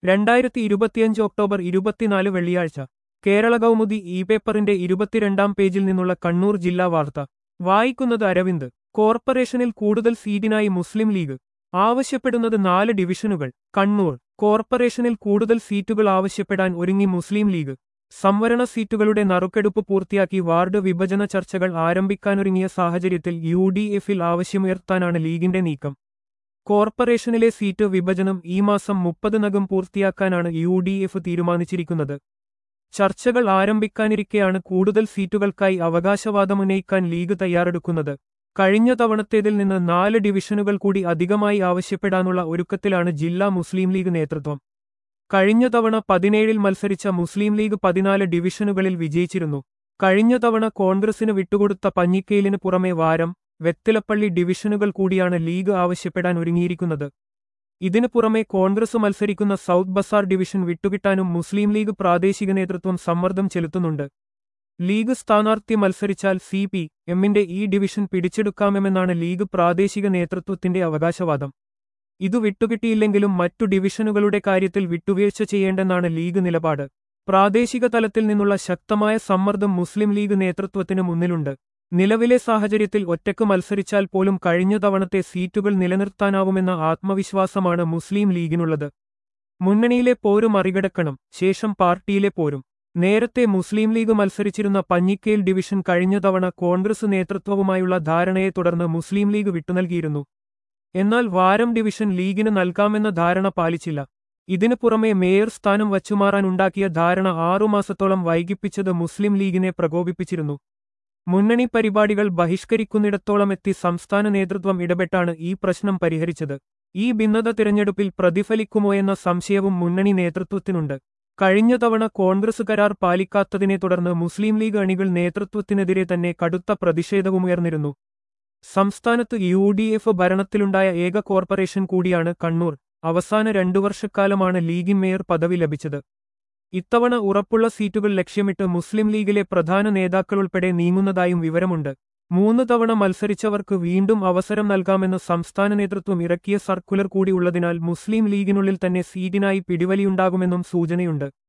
രണ്ടായിരത്തി ഇരുപത്തിയഞ്ച് ഒക്ടോബർ ഇരുപത്തിനാല് വെള്ളിയാഴ്ച കേരള കൗമുദി ഇ പേപ്പറിന്റെ ഇരുപത്തിരണ്ടാം പേജിൽ നിന്നുള്ള കണ്ണൂർ ജില്ലാ വാർത്ത വായിക്കുന്നത് അരവിന്ദ് കോർപ്പറേഷനിൽ കൂടുതൽ സീറ്റിനായി മുസ്ലിം ലീഗ് ആവശ്യപ്പെടുന്നത് നാല് ഡിവിഷനുകൾ കണ്ണൂർ കോർപ്പറേഷനിൽ കൂടുതൽ സീറ്റുകൾ ആവശ്യപ്പെടാൻ ഒരുങ്ങി മുസ്ലിം ലീഗ് സംവരണ സീറ്റുകളുടെ നറുക്കെടുപ്പ് പൂർത്തിയാക്കി വാർഡ് വിഭജന ചർച്ചകൾ ആരംഭിക്കാനൊരുങ്ങിയ സാഹചര്യത്തിൽ യു ഡി എഫിൽ ആവശ്യമുയർത്താനാണ് ലീഗിന്റെ നീക്കം കോർപ്പറേഷനിലെ സീറ്റ് വിഭജനം ഈ മാസം മുപ്പതിനകം പൂർത്തിയാക്കാനാണ് യു ഡി എഫ് തീരുമാനിച്ചിരിക്കുന്നത് ചർച്ചകൾ ആരംഭിക്കാനിരിക്കെയാണ് കൂടുതൽ സീറ്റുകൾക്കായി അവകാശവാദമുന്നയിക്കാൻ ലീഗ് തയ്യാറെടുക്കുന്നത് കഴിഞ്ഞ തവണത്തേതിൽ നിന്ന് നാല് ഡിവിഷനുകൾ കൂടി അധികമായി ആവശ്യപ്പെടാനുള്ള ഒരുക്കത്തിലാണ് ജില്ലാ മുസ്ലിം ലീഗ് നേതൃത്വം കഴിഞ്ഞ തവണ പതിനേഴിൽ മത്സരിച്ച മുസ്ലിം ലീഗ് പതിനാല് ഡിവിഷനുകളിൽ വിജയിച്ചിരുന്നു കഴിഞ്ഞ തവണ കോൺഗ്രസിന് വിട്ടുകൊടുത്ത പഞ്ഞിക്കയിലിന് പുറമെ വാരം വെത്തിലപ്പള്ളി ഡിവിഷനുകൾ കൂടിയാണ് ലീഗ് ആവശ്യപ്പെടാൻ ഒരുങ്ങിയിരിക്കുന്നത് ഇതിനു പുറമെ കോൺഗ്രസ് മത്സരിക്കുന്ന സൗത്ത് ബസാർ ഡിവിഷൻ വിട്ടുകിട്ടാനും മുസ്ലിം ലീഗ് പ്രാദേശിക നേതൃത്വം സമ്മർദ്ദം ചെലുത്തുന്നുണ്ട് ലീഗ് സ്ഥാനാർത്ഥി മത്സരിച്ചാൽ സി പി എമ്മിന്റെ ഈ ഡിവിഷൻ പിടിച്ചെടുക്കാമെന്നാണ് ലീഗ് പ്രാദേശിക നേതൃത്വത്തിന്റെ അവകാശവാദം ഇതു വിട്ടുകിട്ടിയില്ലെങ്കിലും മറ്റു ഡിവിഷനുകളുടെ കാര്യത്തിൽ വിട്ടുവീഴ്ച ചെയ്യേണ്ടെന്നാണ് ലീഗ് നിലപാട് പ്രാദേശിക തലത്തിൽ നിന്നുള്ള ശക്തമായ സമ്മർദ്ദം മുസ്ലിം ലീഗ് നേതൃത്വത്തിന് മുന്നിലുണ്ട് നിലവിലെ സാഹചര്യത്തിൽ ഒറ്റക്ക് മത്സരിച്ചാൽ പോലും കഴിഞ്ഞ തവണത്തെ സീറ്റുകൾ നിലനിർത്താനാവുമെന്ന ആത്മവിശ്വാസമാണ് മുസ്ലിം ലീഗിനുള്ളത് മുന്നണിയിലെ പോരും മറികടക്കണം ശേഷം പാർട്ടിയിലെ പോരും നേരത്തെ മുസ്ലിം ലീഗ് മത്സരിച്ചിരുന്ന പഞ്ഞിക്കയിൽ ഡിവിഷൻ കഴിഞ്ഞ തവണ കോൺഗ്രസ് നേതൃത്വവുമായുള്ള ധാരണയെ തുടർന്ന് മുസ്ലിം ലീഗ് വിട്ടുനൽകിയിരുന്നു എന്നാൽ വാരം ഡിവിഷൻ ലീഗിന് നൽകാമെന്ന ധാരണ പാലിച്ചില്ല ഇതിനു പുറമെ മേയർ സ്ഥാനം വച്ചുമാറാനുണ്ടാക്കിയ ധാരണ ആറുമാസത്തോളം വൈകിപ്പിച്ചത് മുസ്ലിം ലീഗിനെ പ്രകോപിപ്പിച്ചിരുന്നു മുന്നണി പരിപാടികൾ ബഹിഷ്കരിക്കുന്നിടത്തോളമെത്തി സംസ്ഥാന നേതൃത്വം ഇടപെട്ടാണ് ഈ പ്രശ്നം പരിഹരിച്ചത് ഈ ഭിന്നത തിരഞ്ഞെടുപ്പിൽ പ്രതിഫലിക്കുമോയെന്ന സംശയവും മുന്നണി നേതൃത്വത്തിനുണ്ട് കഴിഞ്ഞ തവണ കോൺഗ്രസ് കരാർ പാലിക്കാത്തതിനെ തുടർന്ന് മുസ്ലിം ലീഗ് അണികൾ നേതൃത്വത്തിനെതിരെ തന്നെ കടുത്ത പ്രതിഷേധവുമുയർന്നിരുന്നു സംസ്ഥാനത്ത് യു ഡി എഫ് ഭരണത്തിലുണ്ടായ ഏക കോർപ്പറേഷൻ കൂടിയാണ് കണ്ണൂർ അവസാന രണ്ടു വർഷക്കാലമാണ് ലീഗിൻ മേയർ പദവി ലഭിച്ചത് ഇത്തവണ ഉറപ്പുള്ള സീറ്റുകൾ ലക്ഷ്യമിട്ട് മുസ്ലിം ലീഗിലെ പ്രധാന നേതാക്കളുൾപ്പെടെ നീങ്ങുന്നതായും വിവരമുണ്ട് മൂന്ന് തവണ മത്സരിച്ചവർക്ക് വീണ്ടും അവസരം നൽകാമെന്ന് സംസ്ഥാന നേതൃത്വം ഇറക്കിയ സർക്കുലർ കൂടി ഉള്ളതിനാൽ മുസ്ലിം ലീഗിനുള്ളിൽ തന്നെ സീറ്റിനായി പിടിവലിയുണ്ടാകുമെന്നും സൂചനയുണ്ട്